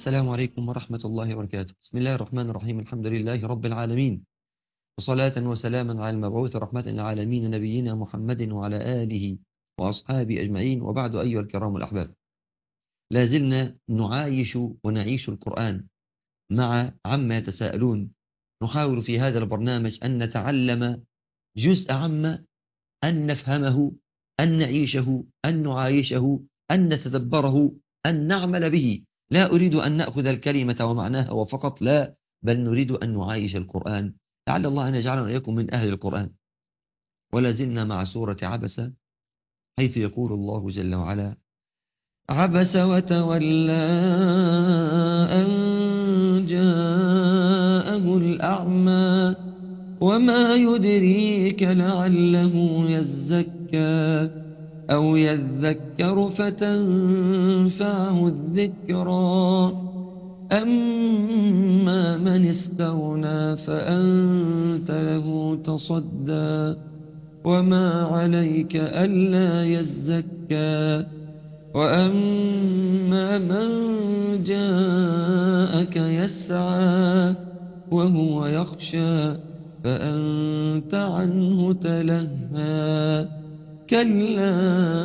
السلام عليكم ورحمة الله وبركاته بسم الله الرحمن الرحيم الحمد لله رب العالمين وصلاة وسلاما على المبعوث رحمة للعالمين نبينا محمد وعلى آله وأصحابه أجمعين وبعد أيها الكرام الأحباب لا زلنا نعايش ونعيش القرآن مع عما يتساءلون نحاول في هذا البرنامج أن نتعلم جزء عما أن نفهمه أن نعيشه أن نعايشه أن نتدبره أن نعمل به لا أريد أن نأخذ الكلمة ومعناها وفقط لا بل نريد أن نعايش القرآن لعل الله أن يجعلنا إياكم من أهل القرآن ولا زلنا مع سورة عبسة حيث يقول الله جل وعلا عبس وتولى أن جاءه الأعمى وما يدريك لعله يزكى أو يذكر فتنفعه الذكرى أما من استغنى فأنت له تصدى وما عليك ألا يزكى وأما من جاءك يسعى وهو يخشى فأنت عنه تلهى كلا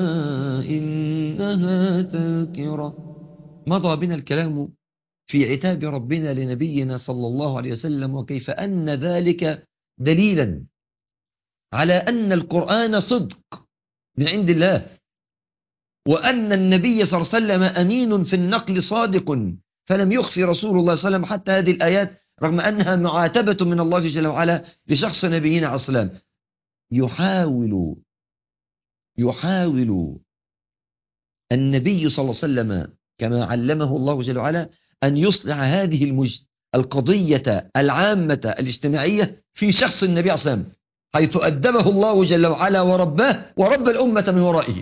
إنها تذكرة مضى بنا الكلام في عتاب ربنا لنبينا صلى الله عليه وسلم وكيف أن ذلك دليلا على أن القرآن صدق من عند الله وأن النبي صلى الله عليه وسلم أمين في النقل صادق فلم يخفي رسول الله صلى الله عليه وسلم حتى هذه الآيات رغم أنها معاتبة من الله جل وعلا لشخص نبينا عليه السلام يحاول يحاول النبي صلى الله عليه وسلم كما علمه الله جل وعلا أن يصلح هذه المج... القضية العامة الاجتماعية في شخص النبي عليه السلام حيث أدبه الله جل وعلا ورباه ورب الأمة من ورائه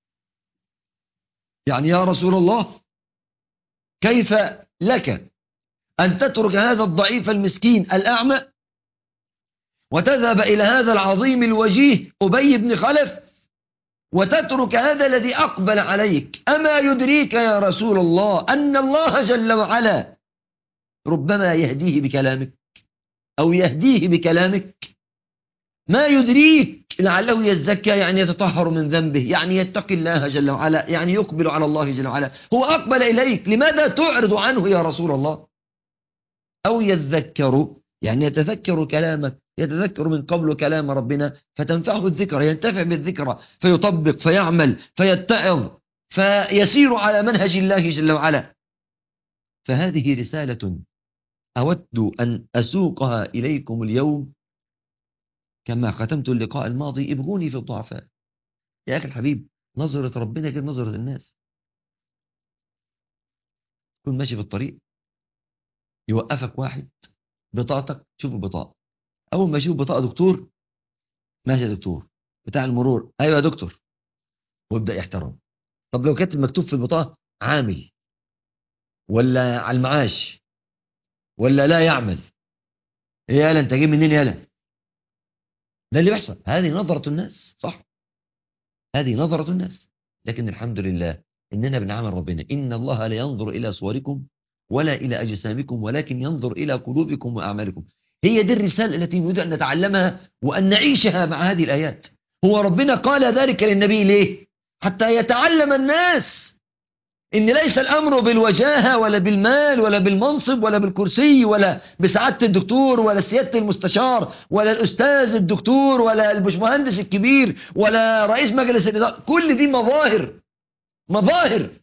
يعني يا رسول الله كيف لك أن تترك هذا الضعيف المسكين الأعمى وتذهب إلى هذا العظيم الوجيه أبي بن خلف وتترك هذا الذي أقبل عليك أما يدريك يا رسول الله أن الله جل وعلا ربما يهديه بكلامك أو يهديه بكلامك ما يدريك لعله يزكى يعني يتطهر من ذنبه يعني يتقي الله جل وعلا يعني يقبل على الله جل وعلا هو أقبل إليك لماذا تعرض عنه يا رسول الله أو يذكر يعني يتذكر كلامك يتذكر من قبل كلام ربنا فتنفعه الذكرى ينتفع بالذكرى فيطبق فيعمل فيتعظ فيسير على منهج الله جل وعلا فهذه رسالة أود أن أسوقها إليكم اليوم كما ختمت اللقاء الماضي ابغوني في الضعفاء يا أخي الحبيب نظرة ربنا غير نظرة الناس تكون ماشي في الطريق يوقفك واحد بطاقتك شوف البطاقة أول ما يشوف بطاقة دكتور ماشي يا دكتور بتاع المرور أيوة يا دكتور ويبدأ يحترم طب لو كاتب مكتوب في البطاقة عامل ولا على المعاش ولا لا يعمل ايه يالا انت جاي منين يالا ده اللي بيحصل هذه نظرة الناس صح هذه نظرة الناس لكن الحمد لله إننا بنعمل ربنا إن الله لا ينظر إلى صوركم ولا إلى أجسامكم ولكن ينظر إلى قلوبكم وأعمالكم هي دي الرسالة التي نريد أن نتعلمها وأن نعيشها مع هذه الآيات هو ربنا قال ذلك للنبي ليه حتى يتعلم الناس إن ليس الأمر بالوجاهة ولا بالمال ولا بالمنصب ولا بالكرسي ولا بسعادة الدكتور ولا سيادة المستشار ولا الأستاذ الدكتور ولا البشمهندس الكبير ولا رئيس مجلس الإدارة كل دي مظاهر مظاهر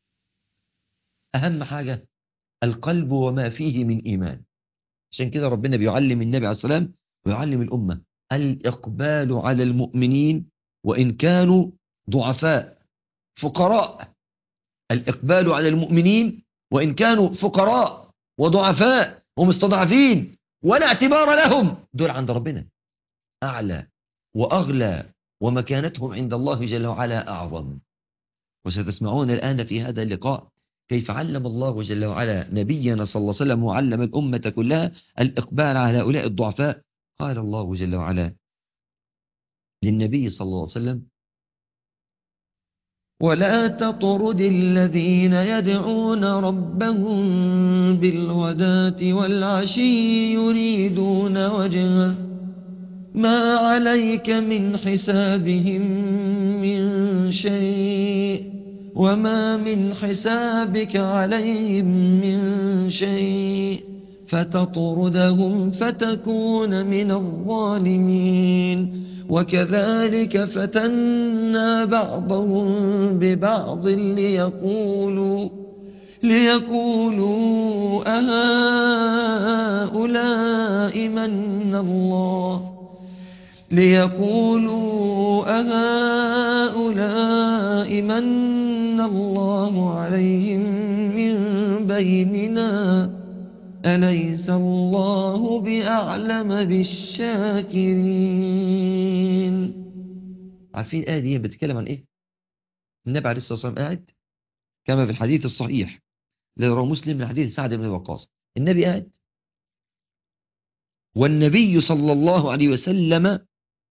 أهم حاجة القلب وما فيه من إيمان عشان كده ربنا بيعلم النبي عليه السلام ويعلم الأمة الإقبال على المؤمنين وإن كانوا ضعفاء فقراء الإقبال على المؤمنين وإن كانوا فقراء وضعفاء ومستضعفين ولا اعتبار لهم دول عند ربنا أعلى وأغلى ومكانتهم عند الله جل وعلا أعظم وستسمعون الآن في هذا اللقاء كيف علم الله جل وعلا نبينا صلى الله عليه وسلم وعلم الأمة كلها الإقبال على هؤلاء الضعفاء قال الله جل وعلا للنبي صلى الله عليه وسلم ولا تطرد الذين يدعون ربهم بالغداة والعشي يريدون وجهه ما عليك من حسابهم من شيء وما من حسابك عليهم من شيء فتطردهم فتكون من الظالمين وكذلك فتنا بعضهم ببعض ليقولوا ليقولوا أهؤلاء من الله ليقولوا أهؤلاء من الله عليهم من بيننا أليس الله بأعلم بالشاكرين عارفين الآية دي بتتكلم عن إيه؟ النبي عليه الصلاة والسلام قاعد كما في الحديث الصحيح الذي رواه مسلم من حديث سعد بن وقاص النبي قاعد والنبي صلى الله عليه وسلم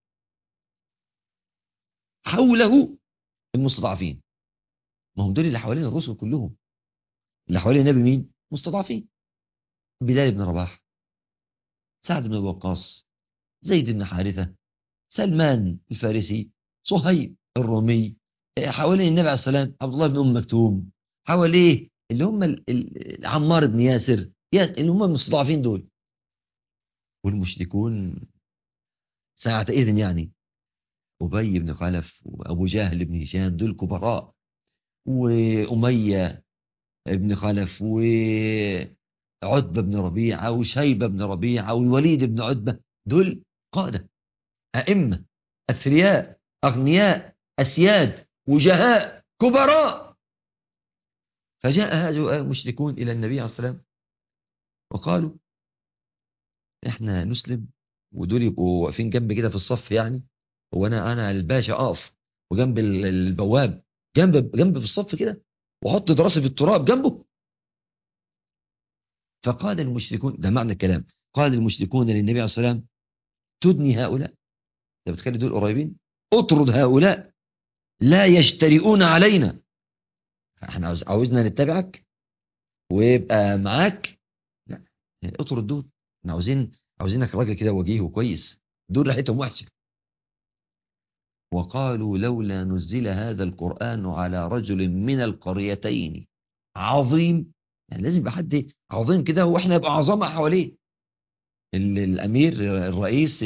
حوله المستضعفين ما هم دول اللي حوالين الرسل كلهم اللي حوالين النبي مين مستضعفين بلال بن رباح سعد بن وقاص زيد بن حارثة سلمان الفارسي صهيب الرومي حوالين النبي عليه السلام عبد الله بن أم مكتوم حواليه اللي هم عمار بن ياسر اللي هم المستضعفين دول والمشركون ساعة إذن يعني أبي بن خلف وأبو جهل بن هشام دول كبراء وأمية بن خلف وعتبة بن ربيعة وشيبة بن ربيعة والوليد بن عتبة دول قادة أئمة أثرياء أغنياء أسياد وجهاء كبراء فجاء هؤلاء المشركون إلى النبي عليه الصلاة والسلام وقالوا احنا نسلم ودول يبقوا واقفين جنب كده في الصف يعني وانا انا الباشا اقف وجنب البواب جنب جنب في الصف كده واحط دراسي في التراب جنبه فقال المشركون ده معنى الكلام قال المشركون للنبي عليه الصلاه والسلام تدني هؤلاء انت بتخلي دول قريبين اطرد هؤلاء لا يجترئون علينا احنا عاوز عاوزنا نتبعك ويبقى معاك لا اطرد دول احنا عاوزين عاوزينك راجل كده وجيه وكويس دول ريحتهم وحشه وقالوا لولا نزل هذا القرآن على رجل من القريتين عظيم يعني لازم يبقى حد عظيم كده واحنا يبقى عظمة حواليه الأمير الرئيس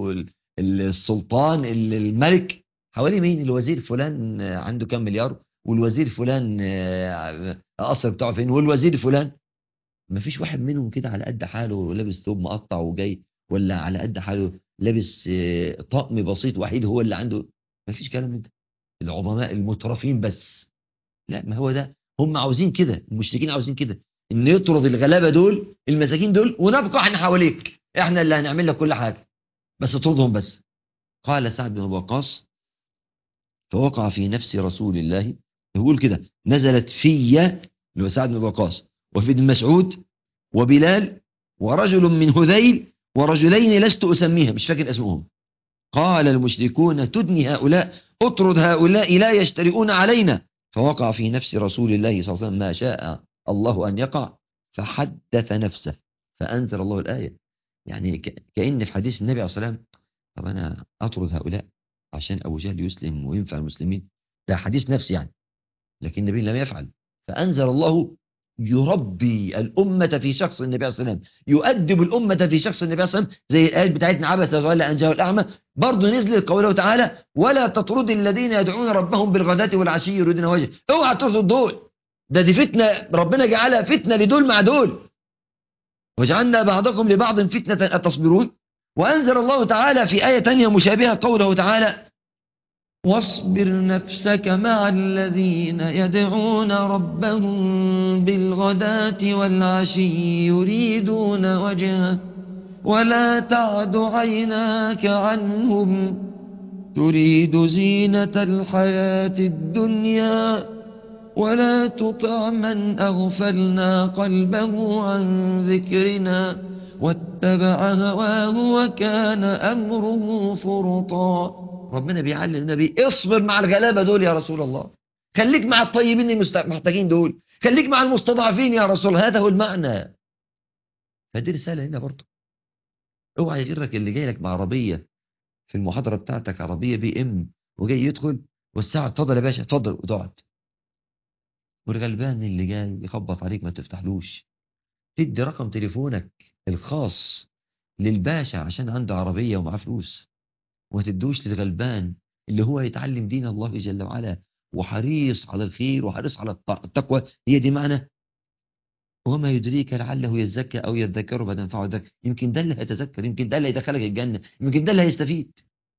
السلطان الملك حواليه مين الوزير فلان عنده كام مليار والوزير فلان قصر بتاعه فين والوزير فلان ما فيش واحد منهم كده على قد حاله لابس ثوب مقطع وجاي ولا على قد حاله لابس طقم بسيط وحيد هو اللي عنده ما فيش كلام من ده العظماء المترفين بس لا ما هو ده هم عاوزين كده المشركين عاوزين كده ان يطرد الغلابه دول المساكين دول ونبقى احنا حواليك احنا اللي هنعمل لك كل حاجه بس اطردهم بس قال سعد بن وقاص فوقع في نفس رسول الله يقول كده نزلت في اللي هو سعد بن وقاص وفي ابن مسعود وبلال ورجل من هذيل ورجلين لست أسميها مش فاكر اسمهم قال المشركون تدني هؤلاء اطرد هؤلاء لا يجترئون علينا فوقع في نفس رسول الله صلى الله عليه وسلم ما شاء الله أن يقع فحدث نفسه فأنزل الله الآية يعني كأن في حديث النبي عليه الصلاة والسلام طب أنا أطرد هؤلاء عشان أبو جهل يسلم وينفع المسلمين ده حديث نفس يعني لكن النبي لم يفعل فأنزل الله يربي الأمة في شخص النبي صلى الله عليه وسلم يؤدب الأمة في شخص النبي صلى الله عليه وسلم زي الآية بتاعتنا عبس وتولى أن جاءه الأعمى برضه نزل قوله تعالى ولا تطرد الذين يدعون ربهم بالغداة والعشي يريدون وجهه اوعى تطرد دول ده دي فتنة ربنا جعلها فتنة لدول مع دول وجعلنا بعضكم لبعض فتنة أتصبرون وأنزل الله تعالى في آية تانية مشابهة قوله تعالى واصبر نفسك مع الذين يدعون ربهم بالغداة والعشي يريدون وجهه ولا تعد عيناك عنهم تريد زينة الحياة الدنيا ولا تطع من أغفلنا قلبه عن ذكرنا واتبع هواه وكان أمره فرطا ربنا بيعلم النبي اصبر مع الغلابة دول يا رسول الله خليك مع الطيبين المحتاجين دول خليك مع المستضعفين يا رسول هذا هو المعنى فدي رسالة هنا برضه اوعى يغرك اللي جاي لك بعربية في المحاضرة بتاعتك عربية بي ام وجاي يدخل والساعة اتفضل يا باشا اتفضل وتقعد والغلبان اللي جاي يخبط عليك ما تفتحلوش تدي رقم تليفونك الخاص للباشا عشان عنده عربية ومعاه فلوس وما تدوش للغلبان اللي هو يتعلم دين الله جل وعلا وحريص على الخير وحريص على التقوى هي دي معنى وما يدريك لعله يزكى او يذكر فتنفعه ذكر يمكن ده اللي هيتذكر يمكن ده اللي هيدخلك الجنه يمكن ده اللي هيستفيد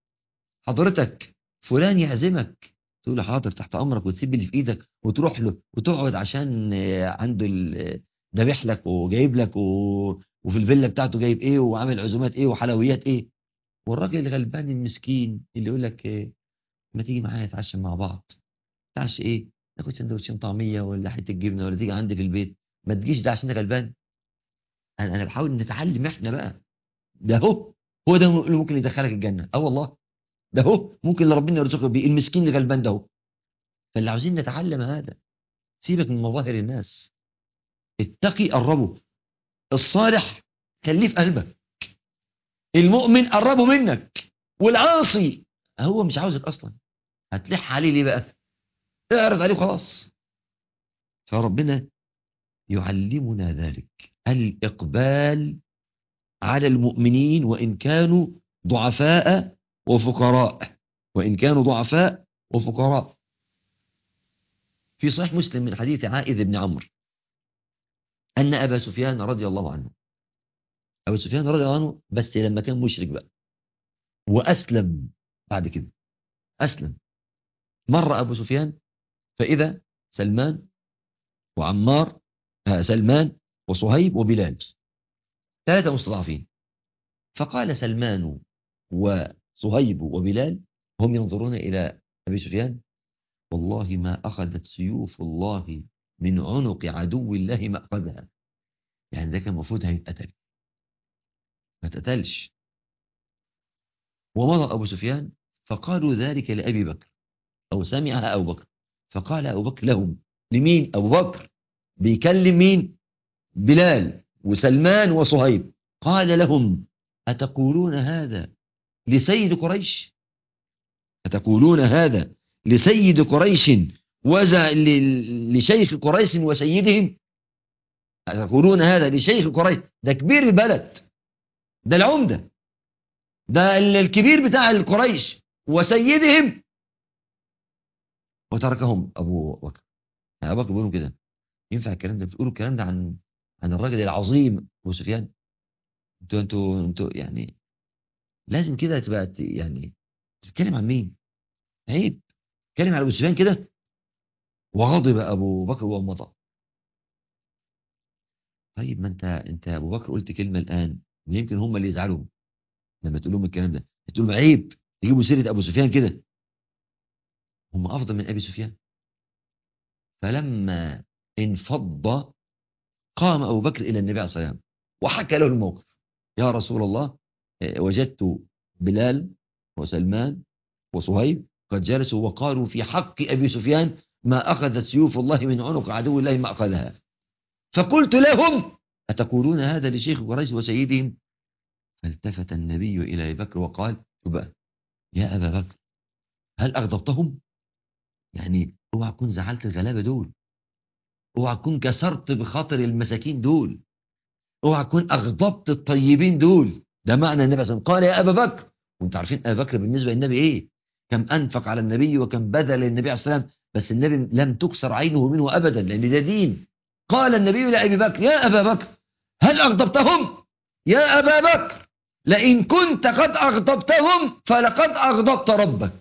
حضرتك فلان يعزمك تقول له حاضر تحت امرك وتسيب اللي في ايدك وتروح له وتقعد عشان عنده ذابح لك وجايب لك و... وفي الفيلا بتاعته جايب ايه وعامل عزومات ايه وحلويات ايه والراجل الغلبان المسكين اللي يقول لك إيه ما تيجي معايا نتعشى مع بعض تعشى ايه ناخد سندوتشين طعميه ولا حته جبنه ولا تيجي عندي في البيت ما تجيش ده عشان غلبان انا انا بحاول نتعلم احنا بقى ده هو هو ده اللي ممكن يدخلك الجنه اه والله ده هو ممكن اللي ربنا يرزقك بيه المسكين الغلبان ده هو فاللي عاوزين نتعلم هذا سيبك من مظاهر الناس اتقي قربه الصالح خليه في قلبك المؤمن قربه منك والعاصي هو مش عاوزك اصلا هتلح عليه ليه بقى اعرض عليه خلاص فربنا يعلمنا ذلك الإقبال على المؤمنين وإن كانوا ضعفاء وفقراء وإن كانوا ضعفاء وفقراء في صحيح مسلم من حديث عائذ بن عمرو أن أبا سفيان رضي الله عنه أبا سفيان رضي الله عنه بس لما كان مشرك بقى وأسلم بعد كده أسلم مر أبو سفيان فإذا سلمان وعمار سلمان وصهيب وبلال ثلاثة مستضعفين فقال سلمان وصهيب وبلال هم ينظرون إلى أبي سفيان والله ما أخذت سيوف الله من عنق عدو الله ما أخذها يعني ده كان المفروض هيتقتل ما اتقتلش ومضى أبو سفيان فقالوا ذلك لأبي بكر أو سمعها أبو بكر فقال أبو بكر لهم لمين أبو بكر بيكلم مين بلال وسلمان وصهيب قال لهم أتقولون هذا لسيد قريش أتقولون هذا لسيد قريش وزع لشيخ قريش وسيدهم أتقولون هذا لشيخ قريش ده كبير البلد ده العمدة ده الكبير بتاع القريش وسيدهم وتركهم أبو بكر أبو بكر بيقولوا كده ينفع الكلام ده بتقولوا الكلام ده عن عن الراجل العظيم ابو سفيان انتوا انتوا انتوا يعني لازم كده تبقى يعني تتكلم عن مين عيب تتكلم على ابو سفيان كده وغضب ابو بكر ومضى طيب ما انت انت ابو بكر قلت كلمه الان ويمكن هم اللي يزعلوا لما تقول لهم الكلام ده تقول لهم عيب تجيبوا سيره ابو سفيان كده هم افضل من ابي سفيان فلما انفض قام أبو بكر إلى النبي عليه الصلاة والسلام وحكى له الموقف يا رسول الله وجدت بلال وسلمان وصهيب قد جلسوا وقالوا في حق أبي سفيان ما أخذت سيوف الله من عنق عدو الله ما أخذها فقلت لهم أتقولون هذا لشيخ قريش وسيدهم فالتفت النبي إلى أبي بكر وقال بقى يا أبا بكر هل أغضبتهم يعني اوعى تكون زعلت الغلابة دول اوعى تكون كسرت بخاطر المساكين دول اوعى تكون اغضبت الطيبين دول ده معنى النبي صلى الله عليه وسلم قال يا ابا بكر وانت عارفين ابا بكر بالنسبه للنبي ايه كم انفق على النبي وكم بذل للنبي عليه السلام بس النبي لم تكسر عينه منه ابدا لان ده دين قال النبي لابي بكر يا ابا بكر هل اغضبتهم يا ابا بكر لئن كنت قد اغضبتهم فلقد اغضبت ربك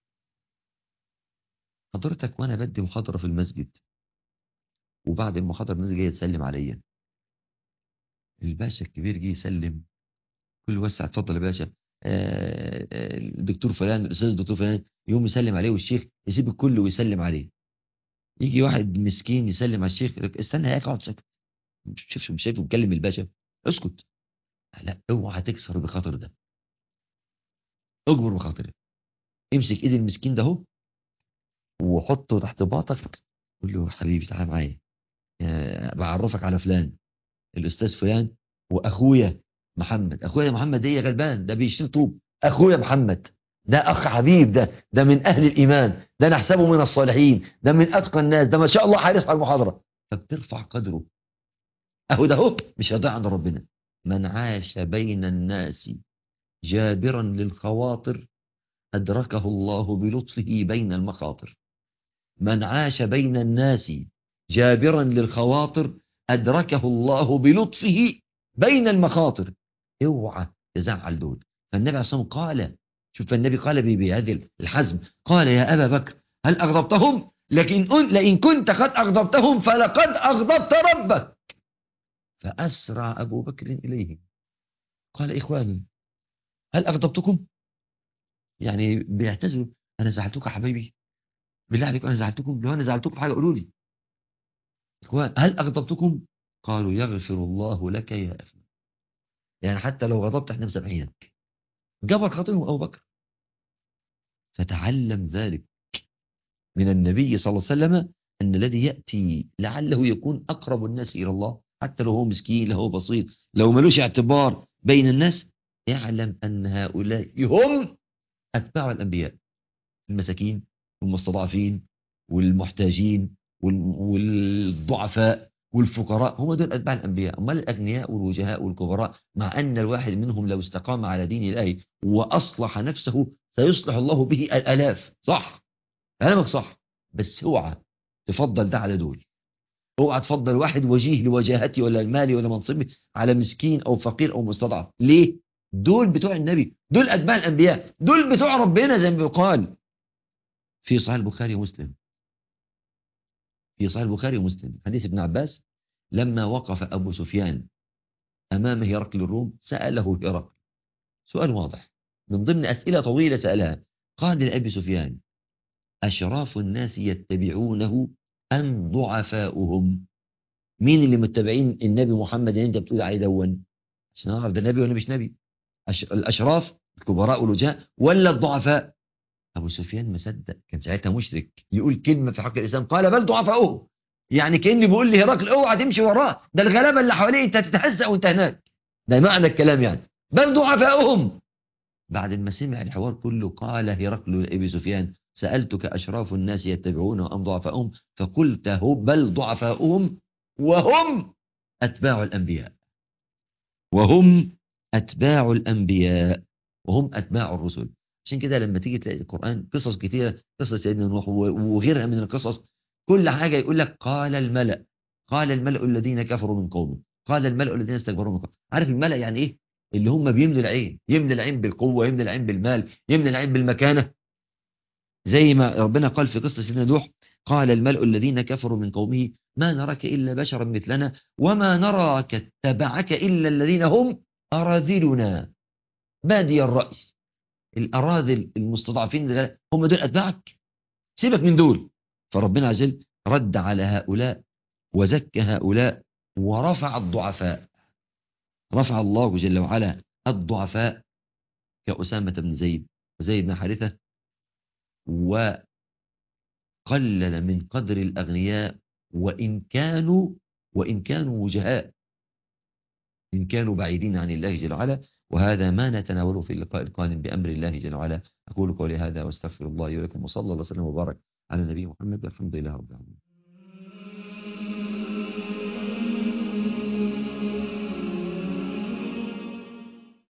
حضرتك وانا بدي محاضره في المسجد وبعد المحاضرة الناس جاية تسلم عليا الباشا الكبير جه يسلم كل وسع اتفضل يا باشا آه، آه، الدكتور فلان الاستاذ الدكتور فلان يقوم يسلم عليه والشيخ يسيب الكل ويسلم عليه يجي واحد مسكين يسلم على الشيخ يقول لك استنى يا اقعد ساكت مش شايف مش شايفه بيكلم الباشا اسكت لا اوعى تكسر بخاطر ده اجبر بخاطرك امسك ايد المسكين ده اهو وحطه تحت باطك قول له حبيبي تعال معايا آه، بعرفك على فلان الاستاذ فلان واخويا محمد اخويا محمد ده غلبان ده بيشيل طوب اخويا محمد ده اخ حبيب ده ده من اهل الايمان ده نحسبه من الصالحين ده من اتقى الناس ده ما شاء الله حارس على المحاضره فبترفع قدره اهو ده هو مش هيضيع عند ربنا من عاش بين الناس جابرا للخواطر أدركه الله بلطفه بين المخاطر من عاش بين الناس جابرا للخواطر أدركه الله بلطفه بين المخاطر اوعى تزعل دول فالنبي عليه الصلاة والسلام قال شوف النبي قال بهذه الحزم قال يا أبا بكر هل أغضبتهم لكن لئن كنت قد أغضبتهم فلقد أغضبت ربك فأسرع أبو بكر إليه قال إخواني هل أغضبتكم يعني بيعتذروا أنا زعلتكم يا حبايبي بالله عليكم أنا زعلتكم لو أنا زعلتكم في حاجة قولوا لي إخوان هل أغضبتكم قالوا يغفر الله لك يا أخي يعني حتى لو غضبت احنا مسامحينك جبر خاطرهم أبو بكر فتعلم ذلك من النبي صلى الله عليه وسلم أن الذي يأتي لعله يكون أقرب الناس إلى الله حتى لو هو مسكين لو هو بسيط لو ملوش اعتبار بين الناس يعلم أن هؤلاء هم أتباع الأنبياء المساكين والمستضعفين والمحتاجين والضعفاء والفقراء هم دول أتباع الأنبياء أما الأغنياء والوجهاء والكبراء مع أن الواحد منهم لو استقام على دين الله وأصلح نفسه سيصلح الله به الألاف صح كلامك صح بس اوعى تفضل ده على دول اوعى تفضل واحد وجيه لوجاهتي ولا المالي ولا منصبي على مسكين أو فقير أو مستضعف ليه؟ دول بتوع النبي دول أتباع الأنبياء دول بتوع ربنا زي ما بيقال في صحيح البخاري ومسلم في صحيح البخاري ومسلم حديث ابن عباس لما وقف أبو سفيان أمام هرقل الروم سأله هرقل سؤال واضح من ضمن أسئلة طويلة سألها قال لأبي سفيان أشراف الناس يتبعونه أم ضعفاؤهم مين اللي متبعين النبي محمد اللي انت بتقول عليه دون عشان نعرف ده نبي ولا مش نبي الأشراف الكبراء والوجهاء ولا الضعفاء أبو سفيان مصدق كان ساعتها مشرك يقول كلمة في حق الإسلام قال بل ضعفاؤه يعني كأني بيقول لي هرقل اوعى تمشي وراه ده الغلابة اللي حواليه انت تتهزأ وانت هناك ده معنى الكلام يعني بل ضعفاؤهم بعد ما سمع الحوار كله قال هرقل لأبي سفيان سألتك أشراف الناس يتبعونه أم ضعفاؤهم فقلت بل ضعفاؤهم وهم أتباع الأنبياء وهم أتباع الأنبياء وهم أتباع الرسل عشان كده لما تيجي تلاقي القرآن قصص كتيرة قصص سيدنا نوح وغيرها من القصص كل حاجة يقول لك قال الملأ قال الملأ الذين كفروا من قومه قال الملأ الذين استكبروا من قومه عارف الملأ يعني إيه اللي هم بيملوا العين يملى العين بالقوة يملى العين بالمال يملى العين بالمكانة زي ما ربنا قال في قصة سيدنا نوح قال الملأ الذين كفروا من قومه ما نراك إلا بشرا مثلنا وما نراك اتبعك إلا الذين هم أراذلنا بادي الرأي الأراذل المستضعفين هم دول أتباعك سيبك من دول فربنا عز وجل رد على هؤلاء وزكى هؤلاء ورفع الضعفاء رفع الله جل وعلا الضعفاء كأسامة بن زيد وزيد بن حارثة وقلل من قدر الأغنياء وإن كانوا وإن كانوا وجهاء إن كانوا بعيدين عن الله جل وعلا وهذا ما نتناوله في اللقاء القادم بأمر الله جل وعلا أقول قولي هذا واستغفر الله ولكم وصلى الله وسلم وبارك على نبي محمد والحمد لله رب العالمين